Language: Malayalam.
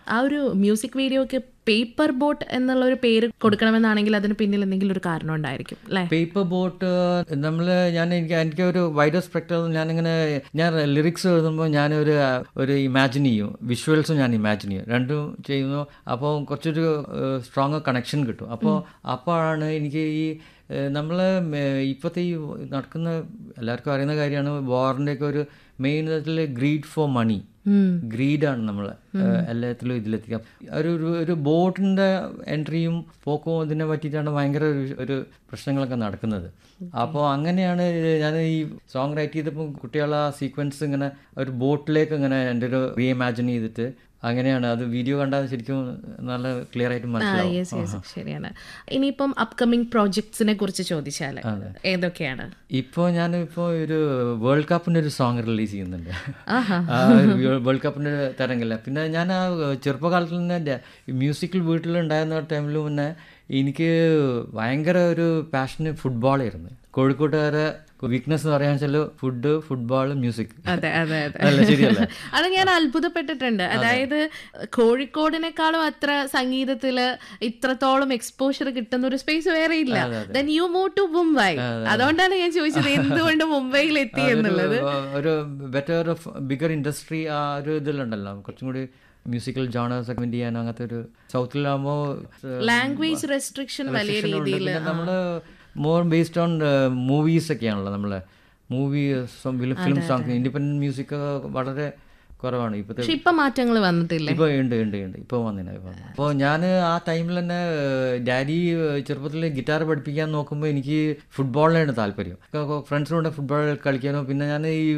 ആ ഒരു മ്യൂസിക് വീഡിയോക്ക് പേപ്പർ ബോട്ട് എന്നുള്ള ഒരു പേര് കൊടുക്കണമെന്നാണെങ്കിൽ അതിന് പിന്നിൽ എന്തെങ്കിലും ഒരു കാരണം ഉണ്ടായിരിക്കും അല്ലേ പേപ്പർ ബോട്ട് നമ്മൾ ഞാൻ എനിക്ക് എനിക്ക് ഒരു വൈഡർ സ്പെക്ടർ ഞാനിങ്ങനെ ഞാൻ ലിറിക്സ് എഴുതുമ്പോൾ ഞാനൊരു ഒരു ഇമാജിൻ ചെയ്യും വിഷ്വൽസും ഞാൻ ഇമാജിൻ ചെയ്യും രണ്ടും ചെയ്യുന്നു അപ്പോൾ കുറച്ചൊരു സ്ട്രോങ് കണക്ഷൻ കിട്ടും അപ്പോൾ അപ്പോഴാണ് എനിക്ക് ഈ നമ്മൾ ഇപ്പോഴത്തെ ഈ നടക്കുന്ന എല്ലാവർക്കും അറിയുന്ന കാര്യമാണ് വാറിൻ്റെയൊക്കെ ഒരു മെയിൻ ഇതിൽ ഗ്രീഡ് ഫോർ മണി ഗ്രീഡാണ് നമ്മൾ എല്ലാത്തിലും ഇതിലെത്തിക്കാം ഒരു ഒരു- ഒരു ബോട്ടിൻ്റെ എൻട്രിയും പോക്കും ഇതിനെ പറ്റിയിട്ടാണ് ഭയങ്കര ഒരു- ഒരു പ്രശ്നങ്ങളൊക്കെ നടക്കുന്നത് അപ്പോൾ അങ്ങനെയാണ് ഞാൻ ഈ സോങ് റൈറ്റ് ചെയ്തപ്പോൾ കുട്ടികളെ ആ സീക്വൻസ് ഇങ്ങനെ ഒരു ബോട്ടിലേക്ക് ഇങ്ങനെ എൻ്റെ ഒരു റീ ഇമാജിൻ ചെയ്തിട്ട് അങ്ങനെയാണ് അത് വീഡിയോ കണ്ടാൽ ശരിക്കും നല്ല ക്ലിയർ ആയിട്ട് മനസ്സിലാവും യെസ് യെസ് ശരിയാണ് ഇനിയിപ്പം അപ്കമിങ് പ്രോജക്ട്സിനെ കുറിച്ച് ചോദിച്ചാൽ ഏതൊക്കെയാണ് ഇപ്പോൾ ഞാനിപ്പോൾ ഒരു വേൾഡ് കപ്പിൻ്റെ ഒരു സോങ് റിലീസ് ചെയ്യുന്നുണ്ട് ആഹാ. ആ ഒരു വേൾഡ് കപ്പിൻ്റെ തരംഗില്ല പിന്നെ ഞാൻ ആ ചെറുപ്പകാലത്തിൽ തന്നെ മ്യൂസിക്കൽ വീട്ടിലുണ്ടായിരുന്ന ടൈമിൽ പിന്നെ എനിക്ക് ഭയങ്കര ഒരു പാഷന് ഫുട്ബോളായിരുന്നു കോഴിക്കോട്ടുകാരെ വീക്ക്നെസ് എന്ന് പറയാന്ന് വെച്ചാൽ ഫുഡ് ഫുട്ബോൾ മ്യൂസിക് അതെ അതെ അതെ അല്ല ശരിയല്ലേ അത് ഞാൻ അത്ഭുതപ്പെട്ടിട്ടുണ്ട് അതായത് കോഴിക്കോടിനേക്കാളും അത്ര സംഗീതത്തില് ഇത്രത്തോളം എക്സ്പോഷർ കിട്ടുന്ന ഒരു സ്പേസ് വേറെ ഇല്ല then you move to Mumbai അതുകൊണ്ടാണ് ഞാൻ ചോദിച്ചത് എന്തുകൊണ്ട് മുംബൈയിൽ എത്തി എന്നുള്ളത് ഒരു ബെറ്റർ ബിഗർ ഇൻഡസ്ട്രി ആ ഒരു ഇതിലുണ്ടല്ലോ കുറച്ചും കൂടി മ്യൂസിക്കൽ ജോണേഴ്സ് ഒക്കെ ചെയ്യാൻ അങ്ങനത്തെ ഒരു സൗത്തിലാകുമ്പോൾ ലാംഗ്വേജ് റെസ്ട്രിക്ഷൻ വലിയ രീതിയിൽ പിന്നെ നമ്മൾ മോർ ബേസ്ഡ് ഓൺ മൂവീസ് ഒക്കെയാണല്ലോ നമ്മളെ movie film songs independent music വളരെ കുറവാണ് ഇപ്പോഴത്തെ പക്ഷെ ഇപ്പൊ മാറ്റങ്ങൾ വന്നിട്ടില്ല ഇപ്പോൾ ഉണ്ട് ഉണ്ട് ഉണ്ട് ഇപ്പോൾ വന്നില്ല ഇപ്പോൾ അപ്പോൾ ഞാൻ ആ ടൈമിൽ തന്നെ ഡാഡി ചെറുപ്പത്തിൽ ഗിറ്റാർ പഠിപ്പിക്കാൻ നോക്കുമ്പോൾ എനിക്ക് ഫുട്ബോളിനാണ് താല്പര്യം ഫ്രണ്ട്സിനോട് ഫുട്ബോൾ കളിക്കാനോ പിന്നെ ഞാൻ ഈ